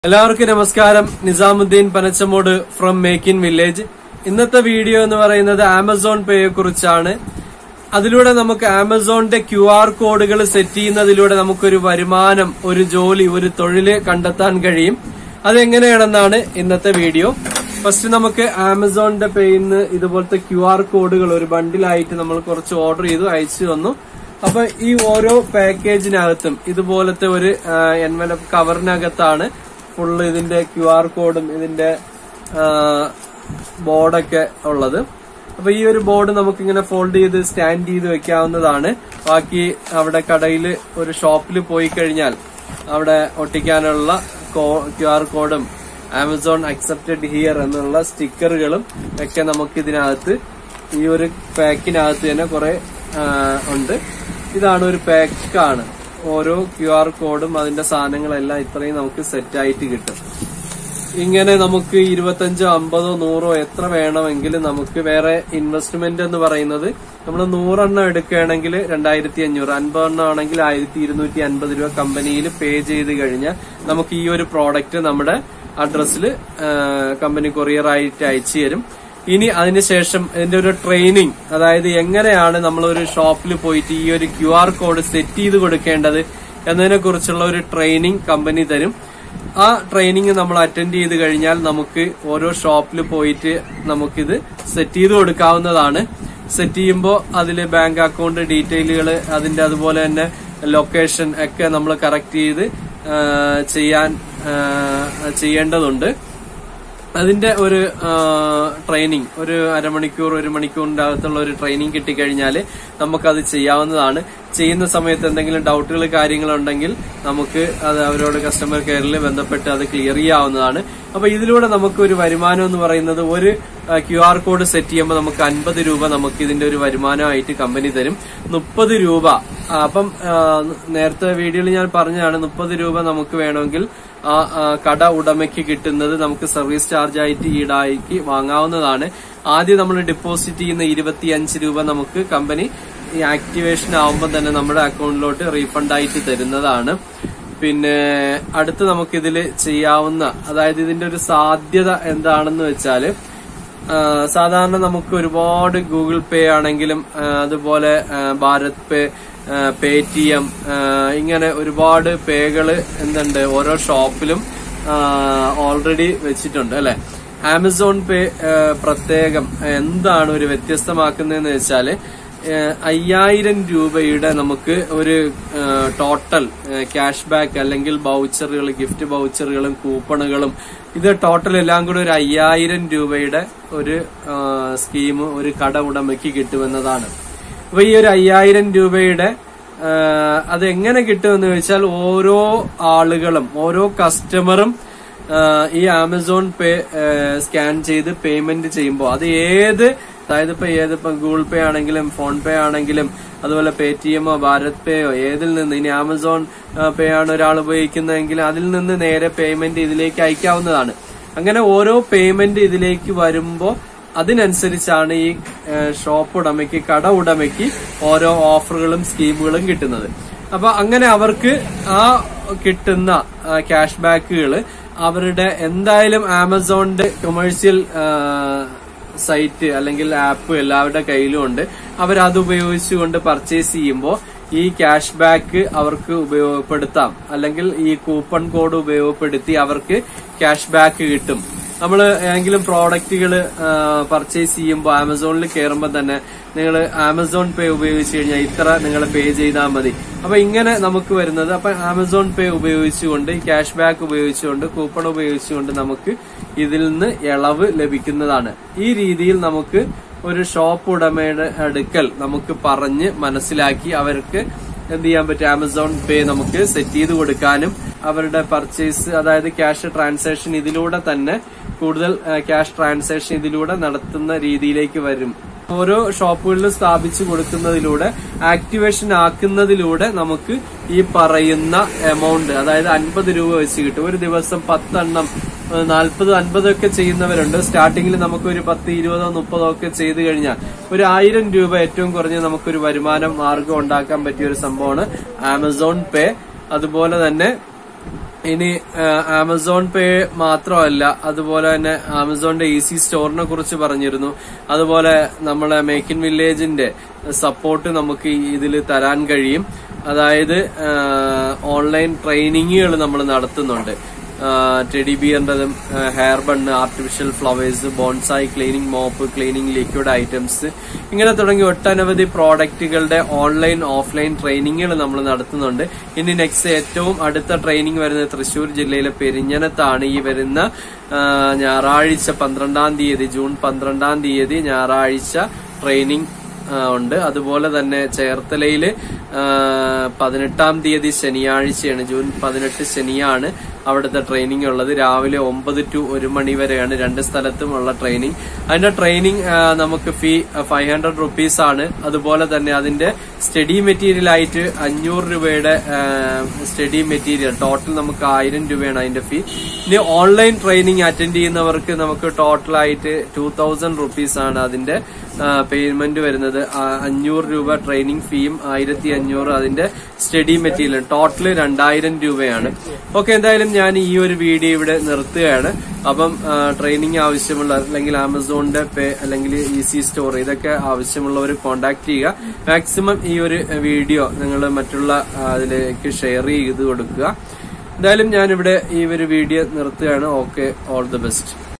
എല്ലാവർക്കും നമസ്കാരം Nizamuddin Panachamoodu from make in village ഇന്നത്തെ വീഡിയോ എന്ന് പറയുന്നത് ആമസോൺ പേയെ കുറിച്ചാണ് അതിലൂടെ നമുക്ക് ആമസോണിന്റെ ക്യു ആർ കോഡുകൾ സെറ്റ് ചെയ്യുന്നതിലൂടെ നമുക്കൊരു വരുമാനം ഒരു ജോലി ഒരു തൊഴില് കണ്ടെത്താൻ കഴിയും അതെങ്ങനെയാണെന്നാണ് ഇന്നത്തെ വീഡിയോ ഫസ്റ്റ് നമുക്ക് ആമസോണിന്റെ പേയിൽ നിന്ന് ഇതുപോലത്തെ ക്യു ആർ കോഡുകൾ ഒരു ബണ്ടിലായിട്ട് നമ്മൾ കുറച്ച് ഓർഡർ ചെയ്തു അയച്ചു തന്നു അപ്പൊ ഈ ഓരോ പാക്കേജിനകത്തും ഇതുപോലത്തെ ഒരു എൻവലപ്പ് കവറിനകത്താണ് ഫുള്ള് ഇതിന്റെ ക്യു ആർ കോഡും ഇതിന്റെ ആ, ബോർഡൊക്കെ ഉള്ളത് അപ്പൊ ഈ ഒരു ബോർഡ് നമുക്ക് ഇങ്ങനെ ഫോൾഡ് ചെയ്ത് സ്റ്റാൻഡ് ചെയ്ത് വെക്കാവുന്നതാണ് ബാക്കി അവിടെ കടയിൽ ഒരു ഷോപ്പിൽ പോയി കഴിഞ്ഞാൽ അവിടെ ഒട്ടിക്കാനുള്ള ക്യു ആർ കോഡും ആമസോൺ അക്സെപ്റ്റഡ് ഹിയർ എന്നുള്ള സ്റ്റിക്കറുകളും ഒക്കെ നമുക്ക് ഇതിനകത്ത് ഈ ഒരു പാക്കിനകത്ത് തന്നെ കുറെ ആ, ഉണ്ട് ഇതാണ് ഒരു പാക്കാണ് ഓരോ ക്യു ആർ കോഡും അതിന്റെ സാധനങ്ങളെല്ലാം ഇത്രയും നമുക്ക് സെറ്റ് ആയിട്ട് കിട്ടും ഇങ്ങനെ നമുക്ക് ഇരുപത്തഞ്ചോ അമ്പതോ നൂറോ എത്ര വേണമെങ്കിലും നമുക്ക് വേറെ ഇൻവെസ്റ്റ്മെന്റ് എന്ന് പറയുന്നത് നമ്മൾ നൂറെണ്ണം എടുക്കുകയാണെങ്കിൽ രണ്ടായിരത്തി അഞ്ഞൂറ് അൻപതെണ്ണം ആണെങ്കിൽ ആയിരത്തി ഇരുന്നൂറ്റി അൻപത് രൂപ കമ്പനിയിൽ പേ ചെയ്ത് കഴിഞ്ഞാൽ നമുക്ക് ഈ ഒരു പ്രോഡക്റ്റ് നമ്മുടെ അഡ്രസ്സിൽ കമ്പനി കൊറിയർ ആയിട്ട് അയച്ചു തരും ഇനി അതിനുശേഷം ഇതിന്റെ ഒരു ട്രെയിനിങ് അതായത് എങ്ങനെയാണ് നമ്മൾ ഒരു ഷോപ്പിൽ പോയിട്ട് ഈ ഒരു ക്യു ആർ കോഡ് സെറ്റ് ചെയ്ത് കൊടുക്കേണ്ടത് എന്നതിനെ കുറിച്ചുള്ള ഒരു ട്രെയിനിങ് കമ്പനി തരും ആ ട്രെയിനിങ് നമ്മൾ അറ്റൻഡ് ചെയ്ത് കഴിഞ്ഞാൽ നമുക്ക് ഓരോ ഷോപ്പിൽ പോയിട്ട് നമുക്കിത് സെറ്റ് ചെയ്ത് കൊടുക്കാവുന്നതാണ് സെറ്റ് ചെയ്യുമ്പോൾ അതിൽ ബാങ്ക് അക്കൗണ്ട് ഡീറ്റെയിലുകൾ അതിന്റെ അതുപോലെ തന്നെ ലൊക്കേഷൻ ഒക്കെ നമ്മൾ കറക്റ്റ് ചെയ്ത് ആ, ചെയ്യാൻ ആ, ചെയ്യേണ്ടതുണ്ട് അതിന്റെ ഒരു ട്രെയിനിങ് ഒരു അരമണിക്കൂർ ഒരു മണിക്കൂറിന്റെ അകത്തുള്ള ഒരു ട്രെയിനിങ് കിട്ടിക്കഴിഞ്ഞാൽ നമുക്കത് ചെയ്യാവുന്നതാണ് ചെയ്യുന്ന സമയത്ത് എന്തെങ്കിലും ഡൗട്ടുകൾ കാര്യങ്ങളുണ്ടെങ്കിൽ നമുക്ക് അത് അവരോട് കസ്റ്റമർ കെയറിൽ ബന്ധപ്പെട്ട് അത് ക്ലിയർ ചെയ്യാവുന്നതാണ് അപ്പൊ ഇതിലൂടെ നമുക്ക് ഒരു വരുമാനം എന്ന് പറയുന്നത് ഒരു ക്യു ആർ കോഡ് സെറ്റ് ചെയ്യുമ്പോൾ നമുക്ക് അൻപത് രൂപ നമുക്ക് ഇതിന്റെ ഒരു വരുമാനമായിട്ട് കമ്പനി തരും മുപ്പത് രൂപ ആ, അപ്പം ആ, നേരത്തെ വീഡിയോയിൽ ഞാൻ പറഞ്ഞതാണ് മുപ്പത് രൂപ നമുക്ക് വേണമെങ്കിൽ ആ ആ, കട ഉടമയ്ക്ക് കിട്ടുന്നത് നമുക്ക് സർവീസ് ചാർജ് ആയിട്ട് ഈടാക്കി വാങ്ങാവുന്നതാണ് ആദ്യം നമ്മൾ ഡെപ്പോസിറ്റ് ചെയ്യുന്ന ഇരുപത്തിയഞ്ച് രൂപ നമുക്ക് കമ്പനി ഈ ആക്ടിവേഷൻ ആവുമ്പോൾ തന്നെ നമ്മുടെ അക്കൗണ്ടിലോട്ട് റീഫണ്ട് ആയിട്ട് തരുന്നതാണ് പിന്നെ അടുത്ത് നമുക്ക് ഇതിൽ ചെയ്യാവുന്ന അതായത് ഇതിന്റെ ഒരു സാധ്യത എന്താണെന്ന് വെച്ചാല് ആ, സാധാരണ നമുക്ക് ഒരുപാട് ഗൂഗിൾ പേ ആണെങ്കിലും ആ, അതുപോലെ ആ, Bharat Pe Paytm ഇങ്ങനെ ഒരുപാട് പേകള് എന്തുണ്ട് ഓരോ ഷോപ്പിലും ഓൾറെഡി വെച്ചിട്ടുണ്ട് അല്ലെ ആമസോൺ പേ ആ, പ്രത്യേകം എന്താണ് ഒരു വ്യത്യസ്തമാക്കുന്നതെന്ന് വെച്ചാല് ഏഹ് അയ്യായിരം രൂപയുടെ നമുക്ക് ഒരു ഏഹ് ടോട്ടൽ ക്യാഷ് ബാക്ക് അല്ലെങ്കിൽ ബൗച്ചറുകൾ ഗിഫ്റ്റ് ബൗച്ചറുകളും കൂപ്പണുകളും ഇത് ടോട്ടൽ എല്ലാം കൂടെ ഒരു അയ്യായിരം രൂപയുടെ ഒരു സ്കീം ഒരു കട ഉടമയ്ക്ക് കിട്ടുമെന്നതാണ് അപ്പൊ ഈ ഒരു അയ്യായിരം രൂപയുടെ ഏഹ് അത് എങ്ങനെ കിട്ടുമെന്ന് ചോദിച്ചാൽ ഓരോ ആളുകളും ഓരോ കസ്റ്റമറും ആഹ് ഈ ആമസോൺ പേ സ്കാൻ ചെയ്ത് പേയ്മെന്റ് ചെയ്യുമ്പോൾ അത് ഏത് അതായത് ഇപ്പൊ ഏത് ഇപ്പൊ ഗൂഗിൾ പേ ആണെങ്കിലും ഫോൺ പേ ആണെങ്കിലും അതുപോലെ പേ ടി എമ്മോ ഭാരത് പേയോ ഏതിൽ നിന്ന് ഇനി ആമസോൺ പേ ആണ് ഒരാൾ ഉപയോഗിക്കുന്നതെങ്കിൽ അതിൽ നിന്ന് നേരെ പേയ്മെന്റ് ഇതിലേക്ക് അയക്കാവുന്നതാണ് അങ്ങനെ ഓരോ പേയ്മെന്റ് ഇതിലേക്ക് വരുമ്പോ അതിനനുസരിച്ചാണ് ഈ ഏഹ്, ഷോപ്പ് ഉടമയ്ക്ക് കട ഉടമയ്ക്ക് ഓരോ ഓഫറുകളും സ്കീമുകളും കിട്ടുന്നത് അപ്പൊ അങ്ങനെ അവർക്ക് ആ കിട്ടുന്ന ക്യാഷ് ബാക്കുകൾ അവരുടെ എന്തായാലും ആമസോണിന്റെ കൊമേഴ്സ്യൽ സൈറ്റ് അല്ലെങ്കിൽ ആപ്പ് എല്ലാവരുടെ കയ്യിലും ഉണ്ട് അവരത് ഉപയോഗിച്ചുകൊണ്ട് പർച്ചേസ് ചെയ്യുമ്പോൾ ഈ ക്യാഷ് ബാക്ക് അവർക്ക് ഉപയോഗപ്പെടുത്താം അല്ലെങ്കിൽ ഈ കൂപ്പൺ കോഡ് ഉപയോഗപ്പെടുത്തി അവർക്ക് ക്യാഷ് ബാക്ക് കിട്ടും നമ്മൾ ഏതെങ്കിലും പ്രോഡക്റ്റുകൾ പർച്ചേസ് ചെയ്യുമ്പോൾ ആമസോണിൽ കയറുമ്പോൾ തന്നെ നിങ്ങൾ ആമസോൺ പേ ഉപയോഗിച്ച് കഴിഞ്ഞാൽ ഇത്ര നിങ്ങൾ പേ ചെയ്താൽ മതി അപ്പൊ ഇങ്ങനെ നമുക്ക് വരുന്നത് അപ്പൊ ആമസോൺ പേ ഉപയോഗിച്ചുകൊണ്ട് ക്യാഷ് ബാക്ക് ഉപയോഗിച്ചുകൊണ്ട് കൂപ്പൺ ഉപയോഗിച്ചുകൊണ്ട് നമുക്ക് ഇതിൽ നിന്ന് ഇളവ് ലഭിക്കുന്നതാണ് ഈ രീതിയിൽ നമുക്ക് ഒരു ഷോപ്പ് ഉടമയുടെ അടുക്കൽ നമുക്ക് പറഞ്ഞ് മനസ്സിലാക്കി അവർക്ക് എന്ത് ചെയ്യാൻ പറ്റും ആമസോൺ പേ നമുക്ക് സെറ്റ് ചെയ്ത് കൊടുക്കാനും അവരുടെ പർച്ചേസ് അതായത് ക്യാഷ് ട്രാൻസാക്ഷൻ ഇതിലൂടെ തന്നെ കൂടുതൽ ക്യാഷ് ട്രാൻസാക്ഷൻ ഇതിലൂടെ നടത്തുന്ന രീതിയിലേക്ക് വരും ഓരോ ഷോപ്പുകളിലും സ്ഥാപിച്ചു കൊടുക്കുന്നതിലൂടെ ആക്ടിവേഷൻ ആക്കുന്നതിലൂടെ നമുക്ക് ഈ പറയുന്ന എമൗണ്ട് അതായത് അൻപത് രൂപ വെച്ച് കിട്ടും ഒരു ദിവസം പത്തെണ്ണം നാൽപ്പത് അൻപതൊക്കെ ചെയ്യുന്നവരുണ്ട് സ്റ്റാർട്ടിങ്ങിൽ നമുക്ക് ഒരു പത്ത് ഇരുപതോ മുപ്പതോ ഒക്കെ ചെയ്ത് കഴിഞ്ഞാൽ ഒരു ആയിരം രൂപ ഏറ്റവും കുറഞ്ഞ് നമുക്കൊരു വരുമാനം മാർഗം ഉണ്ടാക്കാൻ പറ്റിയ ഒരു സംഭവമാണ് ആമസോൺ പേ അതുപോലെ തന്നെ ഇനി ആ, ആമസോൺ പേ മാത്രമല്ല അതുപോലെ തന്നെ ആമസോണിന്റെ ഈസി സ്റ്റോറിനെ കുറിച്ച് പറഞ്ഞിരുന്നു അതുപോലെ നമ്മളെ മേക്ക് ഇൻ വില്ലേജിന്റെ സപ്പോർട്ട് നമുക്ക് ഇതിൽ തരാൻ കഴിയും അതായത് ആ, ഓൺലൈൻ ട്രെയിനിങ്ങുകൾ നമ്മൾ നടത്തുന്നുണ്ട് ടെഡി ബിയറിൻ്റെതും hair bun artificial flowers bonsai cleaning mop cleaning liquid items ഇങ്ങനെ തുടങ്ങി ഒട്ടനവധി പ്രോഡക്റ്റുകളുടെ ഓൺലൈൻ ഓഫ്ലൈൻ ട്രെയിനിങ്ങുകൾ നമ്മൾ നടത്തുന്നുണ്ട് ഇനി നെക്സ്റ്റ് ഏറ്റവും അടുത്ത ട്രെയിനിങ് വരുന്നത് തൃശൂർ ജില്ലയിലെ പെരിഞ്ഞനത്താണ് ഈ വരുന്ന ആ, ഞായറാഴ്ച പന്ത്രണ്ടാം തീയതി ജൂൺ പന്ത്രണ്ടാം തീയതി ഞായറാഴ്ച ട്രെയിനിങ് ആ, ഉണ്ട് അതുപോലെ തന്നെ ചേർത്തലയില് ആ, പതിനെട്ടാം തീയതി ശനിയാഴ്ചയാണ് ജൂൺ പതിനെട്ട് ശനിയാണ് അവിടുത്തെ ട്രെയിനിങ് ഉള്ളത് രാവിലെ ഒമ്പത് ടു ഒരു മണി വരെയാണ് രണ്ട് സ്ഥലത്തും ഉള്ള ട്രെയിനിങ് അതിന്റെ ട്രെയിനിങ് ആ, നമുക്ക് ഫീ ഫൈവ് ഹൺഡ്രഡ് റുപ്പീസ് ആണ് അതുപോലെ തന്നെ അതിന്റെ സ്റ്റഡി മെറ്റീരിയൽ ആയിട്ട് അഞ്ഞൂറ് രൂപയുടെ സ്റ്റഡി മെറ്റീരിയൽ ടോട്ടൽ നമുക്ക് ആയിരം രൂപയാണ് അതിന്റെ ഫീ ഇനി ഓൺലൈൻ ട്രെയിനിങ് അറ്റൻഡ് ചെയ്യുന്നവർക്ക് നമുക്ക് ടോട്ടൽ ആയിട്ട് ടൂ തൗസൻഡ് റുപ്പീസ് ആണ് അതിന്റെ പേയ്മെന്റ് വരുന്നത് ആ, അഞ്ഞൂറ് രൂപ ട്രെയിനിങ് ഫീയും ആയിരത്തി അഞ്ഞൂറ് അതിന്റെ സ്റ്റഡി മെറ്റീരിയൽ ടോട്ടൽ രണ്ടായിരം രൂപയാണ് ഓക്കെ എന്തായാലും ഞാൻ ഈ ഒരു വീഡിയോ ഇവിടെ നിർത്തുകയാണ് അപ്പം ട്രെയിനിങ് ആവശ്യമുള്ള അല്ലെങ്കിൽ ആമസോണിന്റെ പേ അല്ലെങ്കിൽ ഈസി സ്റ്റോർ ഇതൊക്കെ ആവശ്യമുള്ളവർ കോൺടാക്ട് ചെയ്യുക മാക്സിമം ഈ ഒരു വീഡിയോ നിങ്ങൾ മറ്റുള്ള ആ, അതിലേക്ക് ഷെയർ ചെയ്ത് കൊടുക്കുക എന്തായാലും ഞാനിവിടെ ഈ ഒരു വീഡിയോ നിർത്തുകയാണ് ഓക്കെ ഓൾ ദി ബെസ്റ്റ്